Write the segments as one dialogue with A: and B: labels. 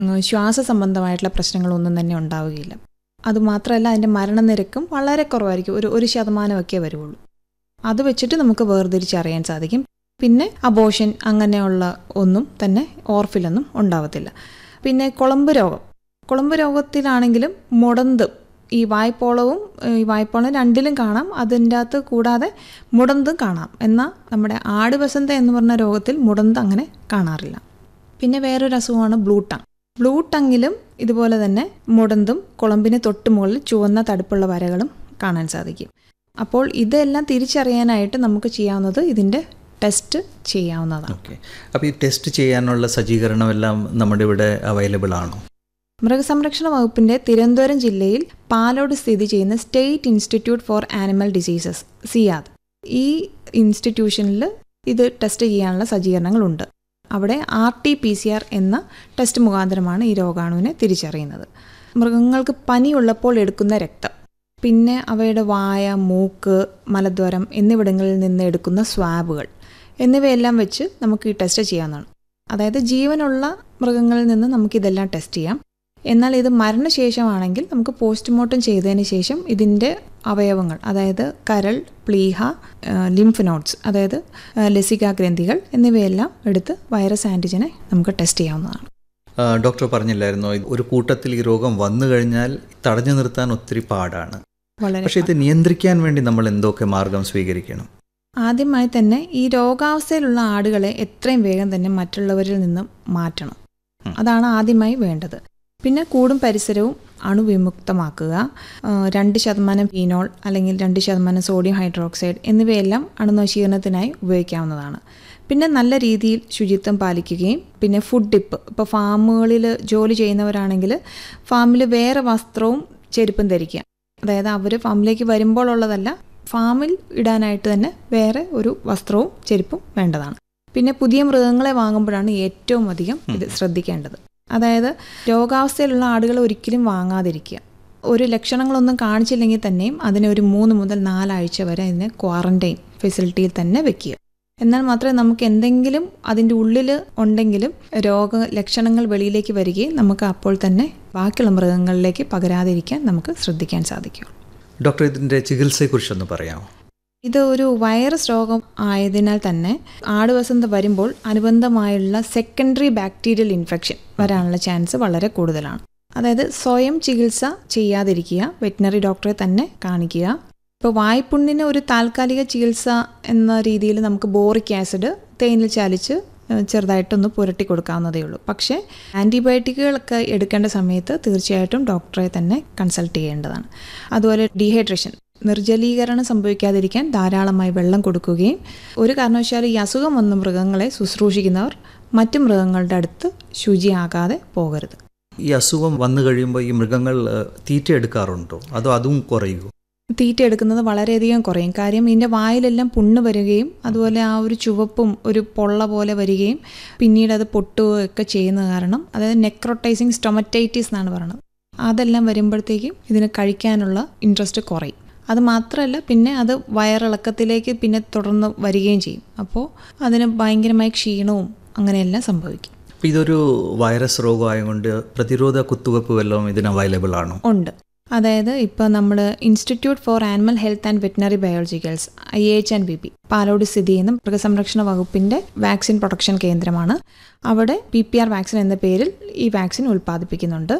A: ഉം, ശ്വാസ സംബന്ധമായിട്ടുള്ള പ്രശ്നങ്ങളൊന്നും തന്നെ ഉണ്ടാവുകയില്ല അതുമാത്രമല്ല അതിൻ്റെ മരണനിരക്കും വളരെ കുറവായിരിക്കും ഒരു ഒരു ശതമാനമൊക്കെ വരുള്ളൂ അത് വെച്ചിട്ട് നമുക്ക് വേർതിരിച്ചറിയാൻ സാധിക്കും പിന്നെ അബോഷൻ അങ്ങനെയുള്ള ഒന്നും തന്നെ ഓർഫിലൊന്നും ഉണ്ടാവത്തില്ല പിന്നെ കുളമ്പ് രോഗം കുളമ്പ് രോഗത്തിലാണെങ്കിലും മുടന്ത് ഈ വായ്പോളവും ഏഹ്, ഈ വായ്പോളം രണ്ടിലും കാണാം അതിൻ്റെ അകത്ത് കൂടാതെ മുടന്തും കാണാം എന്നാൽ നമ്മുടെ ആടുവസന്ത എന്ന് പറഞ്ഞ രോഗത്തിൽ മുടന്ത് അങ്ങനെ കാണാറില്ല പിന്നെ വേറൊരു അസുഖമാണ് ബ്ലൂ ടങ് ബ്ലൂ ടങ്ങിലും ഇതുപോലെ തന്നെ മുടന്തും കുളമ്പിന് തൊട്ട് മുകളിൽ ചുവന്ന തടുപ്പുള്ള വരകളും കാണാൻ സാധിക്കും അപ്പോൾ ഇതെല്ലാം തിരിച്ചറിയാനായിട്ട് നമുക്ക് ചെയ്യാവുന്നത് ഇതിൻ്റെ ടെസ്റ്റ് ചെയ്യാവുന്നതാണ്
B: ഓക്കെ അപ്പോൾ ഈ ടെസ്റ്റ് ചെയ്യാനുള്ള സജ്ജീകരണമെല്ലാം നമ്മുടെ ഇവിടെ അവൈലബിൾ ആണോ
A: മൃഗസംരക്ഷണ വകുപ്പിന്റെ തിരുവനന്തപുരം ജില്ലയിൽ പാലോട് സ്ഥിതി ചെയ്യുന്ന state institute for animal diseases Siyad ഈ ഇൻസ്റ്റിറ്റ്യൂഷനിൽ ഇത് ടെസ്റ്റ് ചെയ്യാനുള്ള സജ്ജീകരണങ്ങളുണ്ട് അവിടെ R T P C R എന്ന ടെസ്റ്റ് മുഖാന്തരമാണ് ഈ രോഗാണുവിനെ തിരിച്ചറിയുന്നത് മൃഗങ്ങൾക്ക് പനിയുള്ളപ്പോൾ എടുക്കുന്ന രക്തം പിന്നെ അവയുടെ വായ മൂക്ക് മലദ്വാരം എന്നിവിടങ്ങളിൽ നിന്ന് എടുക്കുന്ന സ്വാബുകൾ എന്നിവയെല്ലാം വെച്ച് നമുക്ക് ഈ ടെസ്റ്റ് ചെയ്യാവുന്നതാണ് അതായത് ജീവനുള്ള മൃഗങ്ങളിൽ നിന്ന് നമുക്കിതെല്ലാം ടെസ്റ്റ് ചെയ്യാം എന്നാൽ ഇത് മരണശേഷമാണെങ്കിൽ നമുക്ക് പോസ്റ്റ്മോർട്ടം ചെയ്തതിന് ശേഷം ഇതിൻ്റെ അവയവങ്ങൾ അതായത് കരൾ പ്ലീഹ ലിംഫ് നോട്ട്സ് അതായത് ആ, ലസികാ ഗ്രന്ഥികൾ എന്നിവയെല്ലാം എടുത്ത് വൈറസ് ആൻറ്റിജനെ നമുക്ക് ടെസ്റ്റ് ചെയ്യാവുന്നതാണ്
B: ആ, ഡോക്ടർ പറഞ്ഞില്ലായിരുന്നോ ഇത് ഒരു കൂട്ടത്തിൽ ഈ രോഗം വന്നു കഴിഞ്ഞാൽ തടഞ്ഞു നിർത്താൻ ഒത്തിരി പാടാണ്
A: വളരെ
B: പക്ഷേ ഇത് നിയന്ത്രിക്കാൻ വേണ്ടി നമ്മൾ എന്തൊക്കെ മാർഗം സ്വീകരിക്കണം
A: ആദ്യമായി തന്നെ ഈ രോഗാവസ്ഥയിലുള്ള ആടുകളെ എത്രയും വേഗം തന്നെ മറ്റുള്ളവരിൽ നിന്നും മാറ്റണം
B: ഉം.
A: അതാണ് ആദ്യമായി വേണ്ടത് പിന്നെ കൂടും പരിസരവും അണുവിമുക്തമാക്കുക ആ, രണ്ട് ശതമാനം ഫീനോൾ അല്ലെങ്കിൽ രണ്ട് ശതമാനം സോഡിയം ഹൈഡ്രോക്സൈഡ് എന്നിവയെല്ലാം അണുനശീകരണത്തിനായി ഉപയോഗിക്കാവുന്നതാണ് പിന്നെ നല്ല രീതിയിൽ ശുചിത്വം പാലിക്കുകയും പിന്നെ ഫുഡ് ടിപ്പ് ഇപ്പോൾ ഫാമുകളിൽ ജോലി ചെയ്യുന്നവരാണെങ്കിൽ ഫാമിൽ വേറെ വസ്ത്രവും ചെരുപ്പും ധരിക്കുക അതായത് അവർ ഫാമിലേക്ക് വരുമ്പോൾ ഉള്ളതല്ല ഫാമിൽ ഇടാനായിട്ട് തന്നെ വേറെ ഒരു വസ്ത്രവും ചെരുപ്പും വേണ്ടതാണ് പിന്നെ പുതിയ മൃഗങ്ങളെ വാങ്ങുമ്പോഴാണ് ഏറ്റവും അധികം ഇത് ശ്രദ്ധിക്കേണ്ടത് അതായത് രോഗാവസ്ഥയിലുള്ള ആടുകൾ ഒരിക്കലും വാങ്ങാതിരിക്കുക ഒരു ലക്ഷണങ്ങളൊന്നും കാണിച്ചില്ലെങ്കിൽ തന്നെയും അതിനെ ഒരു മൂന്ന് മുതൽ നാലാഴ്ച വരെ അതിനെ ക്വാറന്റൈൻ ഫെസിലിറ്റിയിൽ തന്നെ വെക്കുക എന്നാൽ മാത്രമേ നമുക്ക് എന്തെങ്കിലും അതിൻ്റെ ഉള്ളിൽ ഉണ്ടെങ്കിലും രോഗ ലക്ഷണങ്ങൾ വെളിയിലേക്ക് വരികയും നമുക്ക് അപ്പോൾ തന്നെ ബാക്കിയുള്ള മൃഗങ്ങളിലേക്ക് പകരാതിരിക്കാൻ നമുക്ക് ശ്രദ്ധിക്കാൻ സാധിക്കും
B: ഡോക്ടർ ഇതിൻ്റെ ചികിത്സയെക്കുറിച്ചൊന്ന് പറയാമോ
A: ഇത് ഒരു വൈറസ് രോഗം ആയതിനാൽ തന്നെ ആടുവസന്ത വരുമ്പോൾ അനുബന്ധമായുള്ള സെക്കൻഡറി ബാക്ടീരിയൽ ഇൻഫെക്ഷൻ വരാനുള്ള ചാൻസ് വളരെ കൂടുതലാണ് അതായത് സ്വയം ചികിത്സ ചെയ്യാതിരിക്കുക വെറ്റിനറി ഡോക്ടറെ തന്നെ കാണിക്കുക ഇപ്പോൾ വായ്പുണ്ണിന് ഒരു താൽക്കാലിക ചികിത്സ എന്ന രീതിയിൽ നമുക്ക് ബോറിക് ആസിഡ് തേനിൽ ചാലിച്ച് ഏഹ്, ചെറുതായിട്ടൊന്ന് പുരട്ടി കൊടുക്കാവുന്നതേ ഉള്ളൂ പക്ഷേ ആൻറ്റിബയോട്ടിക്കുകളൊക്കെ എടുക്കേണ്ട സമയത്ത് തീർച്ചയായിട്ടും ഡോക്ടറെ തന്നെ കൺസൾട്ട് ചെയ്യേണ്ടതാണ് അതുപോലെ ഡീഹൈഡ്രേഷൻ നിർജ്ജലീകരണം സംഭവിക്കാതിരിക്കാൻ ധാരാളമായി വെള്ളം കൊടുക്കുകയും ഒരു കാരണവശാലും ഈ അസുഖം വന്ന മൃഗങ്ങളെ ശുശ്രൂഷിക്കുന്നവർ മറ്റു മൃഗങ്ങളുടെ അടുത്ത് ശുചിയാകാതെ പോകരുത്
B: ഈ അസുഖം വന്നു കഴിയുമ്പോൾ ഈ മൃഗങ്ങൾ ആ, തീറ്റ എടുക്കാറുണ്ടോ അതോ അതും കുറയുമോ
A: തീറ്റ എടുക്കുന്നത് വളരെയധികം കുറയും കാര്യം ഇതിൻ്റെ വായിലെല്ലാം പുണ്ണ് വരികയും അതുപോലെ ആ ഒരു ചുവപ്പും ഒരു പൊള്ള പോലെ വരികയും പിന്നീട് അത് പൊട്ടുകയും ഒക്കെ ചെയ്യുന്ന കാരണം അതായത് നെക്രോട്ടൈസിങ് സ്റ്റൊമറ്റൈറ്റിസ് എന്നാണ് പറയുന്നത് അതെല്ലാം വരുമ്പോഴത്തേക്കും ഇതിന് കഴിക്കാനുള്ള ഇൻട്രസ്റ്റ് കുറയും അത് മാത്രമല്ല പിന്നെ അത് വയറിളക്കത്തിലേക്ക് പിന്നെ തുടർന്ന് വരികയും ചെയ്യും അപ്പോൾ അതിന് ഭയങ്കരമായ ക്ഷീണവും അങ്ങനെയെല്ലാം സംഭവിക്കും
B: അപ്പോൾ ഇതൊരു വൈറസ് രോഗമായതുകൊണ്ട് പ്രതിരോധ കുത്തിവയ്പ്പ് വല്ലതും ഇതിന് അവൈലബിൾ ആണോ
A: ഉണ്ട് അതായത് ഇപ്പോൾ നമ്മൾ institute for animal health and veterinary biologicals I H and B P Palode സ്ഥിതി ചെയ്യുന്ന മൃഗസംരക്ഷണ വകുപ്പിൻ്റെ വാക്സിൻ പ്രൊഡക്ഷൻ കേന്ദ്രമാണ് അവിടെ പി പി ആർ വാക്സിൻ എന്ന പേരിൽ ഈ വാക്സിൻ ഉൽപ്പാദിപ്പിക്കുന്നുണ്ട്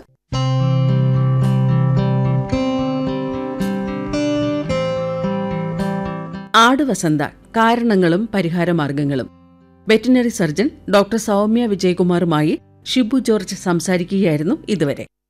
C: ആടുവസന്ത കാരണങ്ങളും പരിഹാരമാർഗങ്ങളും വെറ്റിനറി സർജൻ ഡോക്ടർ സൗമ്യ വിജയകുമാറുമായി ഷിബു ജോർജ് സംസാരിക്കുകയായിരുന്നു ഇതുവരെ